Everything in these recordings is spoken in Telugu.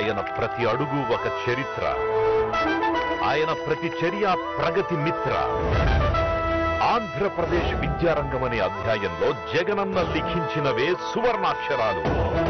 ఆయన ప్రతి అడుగు ఒక చరిత్ర ఆయన ప్రతి చర్య ప్రగతి మిత్ర ఆంధ్రప్రదేశ్ విద్యారంగం అనే అధ్యాయంలో జగనన్న లిఖించినవే సువర్ణాక్షరాలు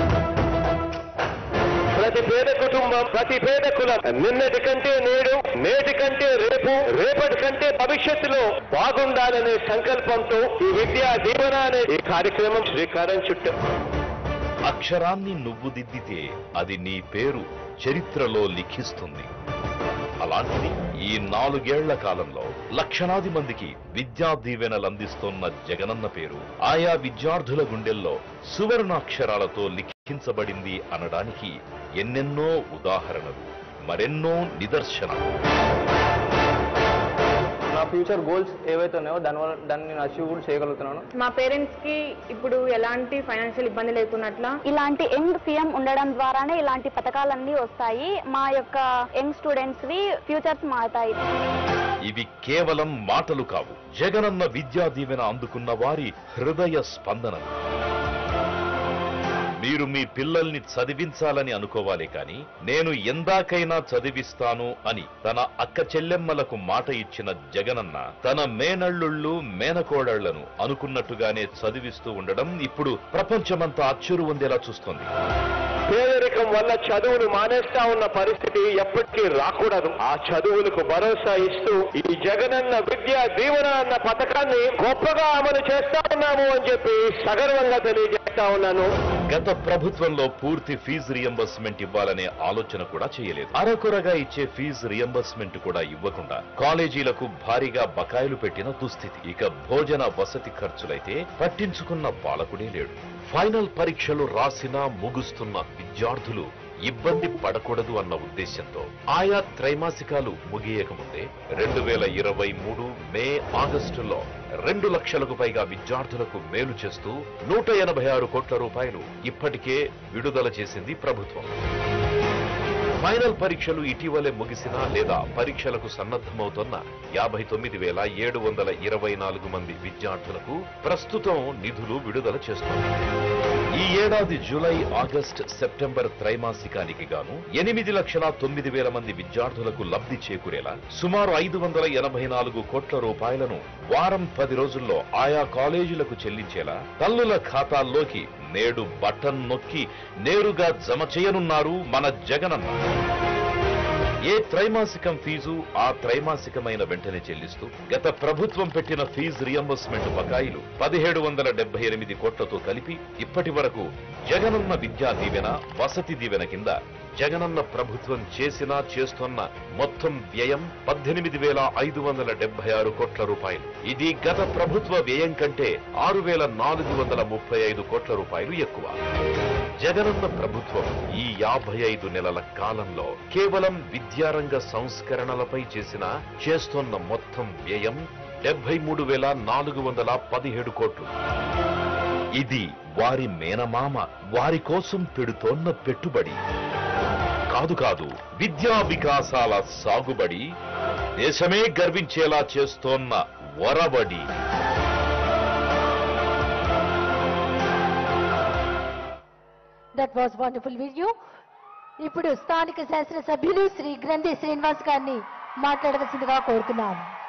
ప్రతి పేద కుటుంబం ప్రతి పేద కులం నిన్నటి కంటే నేడు నేటి కంటే రేపు రేపటి కంటే భవిష్యత్తులో బాగుండాలనే సంకల్పంతో ఈ విద్యా దీవెన అనే ఈ కార్యక్రమం శ్రీకారం చుట్టాం అక్షరాన్ని నువ్వు దిద్దితే అది నీ పేరు చరిత్రలో లిఖిస్తుంది అలాంటిది ఈ నాలుగేళ్ల కాలంలో లక్షలాది మందికి విద్యా దీవెనలు అందిస్తోన్న జగనన్న పేరు ఆయా విద్యార్థుల గుండెల్లో సువర్ణాక్షరాలతో లిఖించబడింది అనడానికి ఎన్నెన్నో ఉదాహరణలు మరెన్నో నిదర్శనాలు నా ఫ్యూచర్ గోల్స్ ఏవైతే ఉన్నాయో దానివల్ల దాన్ని నేను అచీవ్ కూడా చేయగలుగుతున్నాను మా పేరెంట్స్ కి ఇప్పుడు ఎలాంటి ఫైనాన్షియల్ ఇబ్బంది లేకున్నట్ల ఇలాంటి యంగ్ సీఎం ఉండడం ద్వారానే ఇలాంటి పథకాలన్నీ వస్తాయి మా యొక్క యంగ్ స్టూడెంట్స్ వి ఫ్యూచర్స్ మారుతాయి ఇవి కేవలం మాటలు కావు జగనన్న విద్యా దీవెన అందుకున్న వారి హృదయ స్పందనలు మీరు మీ పిల్లల్ని చదివించాలని అనుకోవాలి కాని నేను ఎందాకైనా చదివిస్తాను అని తన అక్క చెల్లెమ్మలకు మాట ఇచ్చిన జగనన్న తన మేనళ్ళుళ్ళు మేనకోడళ్లను అనుకున్నట్టుగానే చదివిస్తూ ఉండడం ఇప్పుడు ప్రపంచమంతా అచ్చురు పొందేలా చూస్తోంది పేదరికం వల్ల చదువును మానేస్తా ఉన్న పరిస్థితి ఎప్పటికీ రాకూడదు ఆ చదువులకు భరోసా ఇస్తూ ఈ జగనన్న విద్యా దీవెన అన్న పథకాన్ని గొప్పగా అమలు చేస్తా ఉన్నాము అని చెప్పి సగర్వంగా తెలియజేస్తా ఉన్నాను గత ప్రభుత్వంలో పూర్తి ఫీజు రియంబర్స్మెంట్ ఇవ్వాలనే ఆలోచన కూడా చేయలేదు అరకొరగా ఇచ్చే ఫీజు రియంబర్స్మెంట్ కూడా ఇవ్వకుండా కాలేజీలకు భారీగా బకాయిలు పెట్టిన దుస్థితి ఇక భోజన వసతి ఖర్చులైతే పట్టించుకున్న పాలకుడే లేడు ఫైనల్ పరీక్షలు రాసినా ముగుస్తున్న విద్యార్థులు ఇబ్బంది పడకూడదు అన్న ఉద్దేశంతో ఆయా త్రైమాసికాలు ముగియకముందే రెండు వేల ఇరవై మూడు మే ఆగస్టులో రెండు లక్షలకు పైగా విద్యార్థులకు మేలు చేస్తూ నూట ఎనభై ఆరు కోట్ల రూపాయలు ఇప్పటికే విడుదల చేసింది ప్రభుత్వం ఫైనల్ పరీక్షలు ఇటీవలే ముగిసినా లేదా పరీక్షలకు సన్నద్ధమవుతున్న యాభై తొమ్మిది వేల ఏడు వందల ఇరవై నాలుగు మంది విద్యార్థులకు ప్రస్తుతం నిధులు విడుదల చేస్తోంది ఈ ఏడాది జూలై ఆగస్ట్ సెప్టెంబర్ త్రైమాసికానికి గాను ఎనిమిది లక్షల తొమ్మిది వేల మంది విద్యార్థులకు లబ్ధి చేకూరేలా సుమారు ఐదు వందల ఎనభై నాలుగు కోట్ల రూపాయలను వారం పది రోజుల్లో ఆయా కాలేజీలకు చెల్లించేలా తల్లుల ఖాతాల్లోకి నేడు బటన్ నొక్కి నేరుగా జమ చేయనున్నారు మన జగనన్న ఏ త్రైమాసికం ఫీజు ఆ త్రైమాసికమైన వెంటనే చెల్లిస్తూ గత ప్రభుత్వం పెట్టిన ఫీజు రియంబర్స్మెంట్ బకాయిలు పదిహేడు వందల డెబ్బై ఎనిమిది కోట్లతో కలిపి ఇప్పటి వరకు జగనన్న విద్యా దీవెన వసతి దీవెన కింద జగనన్న ప్రభుత్వం చేసినా చేస్తున్న మొత్తం వ్యయం పద్దెనిమిది వేల ఐదు వందల డెబ్బై ఆరు కోట్ల రూపాయలు ఇది గత ప్రభుత్వ వ్యయం కంటే ఆరు వేల నాలుగు వందల ముప్పై ఐదు కోట్ల రూపాయలు ఎక్కువ జగనన్న ప్రభుత్వం ఈ యాభై ఐదు నెలల కాలంలో కేవలం విద్యారంగ సంస్కరణలపై చేసిన చేస్తోన్న మొత్తం వ్యయం డెబ్బై మూడు వేల నాలుగు వందల పదిహేడు కోట్లు ఇది వారి మేనమామ వారి కోసం పెడుతోన్న పెట్టుబడి కాదు కాదు విద్యా వికాసాల సాగుబడి దేశమే గర్వించేలా చేస్తోన్న వరబడి దట్ వాస్ వండర్ఫుల్ వీడియో ఇప్పుడు స్థానిక శాసనసభ్యులు శ్రీ గ్రంథి శ్రీనివాస్ గారిని మాట్లాడవలసిందిగా కోరుతున్నాం